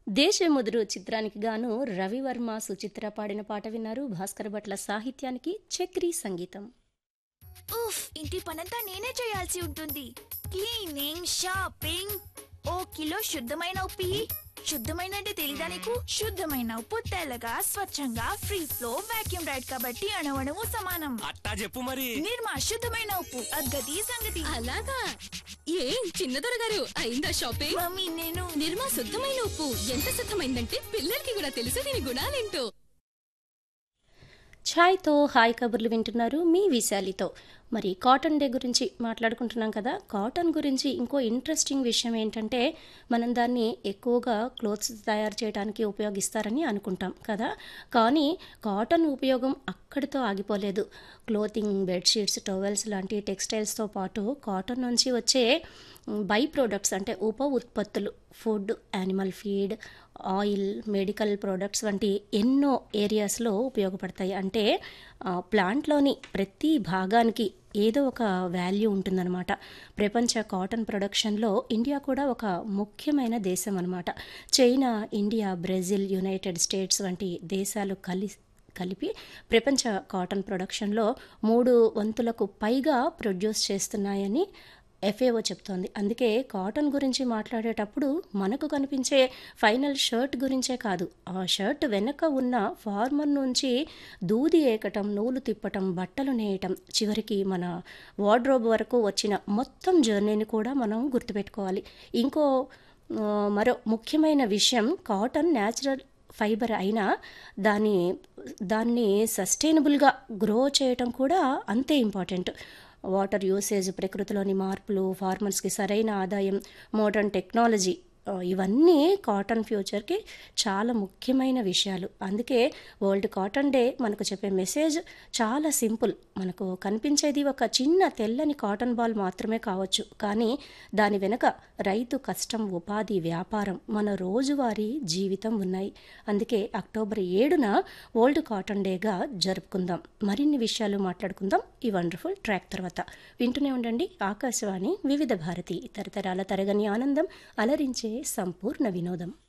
దేశముదురు చిత్రానికి గాను రవివర్మ సుచిత్ర పాడిన పాట విన్నారు భాస్కర్ భట్ల సాహిత్యానికి చక్రీ సంగీతం ఉఫ్ ఇంటి పనంతా నేనే చేయాల్సి ఉంటుంది క్లీనింగ్ షాపింగ్ ఓ కిలో శుద్ధమైన ఉప్పి శుద్ధమైన అంటే తెలీదా నీకు శుద్ధమైన ఉప్పు తెల్లగా స్వచ్ఛంగా ఫ్రీ ఫ్లో వాక్యూమ్ రైడ్ కాబట్టి అణవణము సమానం అట్టా చెప్పు మరి నిర్మా శుద్ధమైన ఉప్పు అద్గతి సంగతి అలాగా ఏం చిన్నదొర గారు అయిందా షాపింగ్ మమ్మీ నేను నిర్మా శుద్ధమైన ఉప్పు ఎంత శుద్ధమైందంటే పిల్లలకి కూడా తెలుసు దీని గుణాలేంటో ఛాయ్తో హాయ్ కబుర్లు వింటున్నారు మీ విశాలితో మరి కాటన్ డే గురించి మాట్లాడుకుంటున్నాం కదా కాటన్ గురించి ఇంకో ఇంట్రెస్టింగ్ విషయం ఏంటంటే మనం దాన్ని ఎక్కువగా క్లోత్స్ తయారు చేయడానికి ఉపయోగిస్తారని అనుకుంటాం కదా కానీ కాటన్ ఉపయోగం అక్కడితో ఆగిపోలేదు క్లోతింగ్ బెడ్షీట్స్ టవల్స్ లాంటి టెక్స్టైల్స్తో పాటు కాటన్ నుంచి వచ్చే బై ప్రోడక్ట్స్ అంటే ఉప ఉత్పత్తులు food animal feed oil medical products వంటి ఎన్నో ఏరియాస్లో ఉపయోగపడతాయి అంటే ఆ, ప్లాంట్లోని ప్రతి భాగానికి ఏదో ఒక వాల్యూ ఉంటుందన్నమాట ప్రపంచ కాటన్ ప్రొడక్షన్లో ఇండియా కూడా ఒక ముఖ్యమైన దేశం అనమాట China India Brazil United States వంటి దేశాలు కలిసి కలిపి ప్రపంచ కాటన్ ప్రొడక్షన్లో మూడు వంతులకు పైగా ప్రొడ్యూస్ చేస్తున్నాయని ఎఫ్ఏఓ చెప్తోంది అందుకే కాటన్ గురించి మాట్లాడేటప్పుడు మనకు కనిపించే ఫైనల్ షర్ట్ గురించే కాదు ఆ షర్ట్ వెనక ఉన్న ఫార్మర్ నుంచి దూది ఏకటం నూలు తిప్పటం బట్టలు నేయటం చివరికి మన వార్డ్రోబ్ వరకు వచ్చిన మొత్తం జర్నీని కూడా మనం గుర్తుపెట్టుకోవాలి ఇంకో ఆ, మరో ముఖ్యమైన విషయం కాటన్ న్యాచురల్ ఫైబర్ అయినా దాని దాన్ని సస్టైనబుల్గా గ్రో చేయటం కూడా అంతే ఇంపార్టెంట్ వాటర్ యూసేజ్ ప్రకృతిలోని మార్పులు ఫార్మర్స్కి సరైన ఆదాయం మోడర్న్ టెక్నాలజీ ఆ, ఇవన్నీ కాటన్ ఫ్యూచర్కి చాలా ముఖ్యమైన విషయాలు అందుకే వరల్డ్ కాటన్ డే మనకు చెప్పే మెసేజ్ చాలా సింపుల్ మనకు కనిపించేది ఒక చిన్న తెల్లని కాటన్ బాల్ మాత్రమే కావచ్చు కానీ దాని వెనుక రైతు కష్టం ఉపాధి వ్యాపారం మన రోజువారీ జీవితం ఉన్నాయి అందుకే అక్టోబర్ ఏడున వరల్డ్ కాటన్ డేగా జరుపుకుందాం మరిన్ని విషయాలు మాట్లాడుకుందాం ఈ వండర్ఫుల్ ట్రాక్ తర్వాత వింటూనే ఉండండి ఆకాశవాణి వివిధ భారతి తరతరాల తరగని ఆనందం అలరించే సంపూర్ణ వినోదం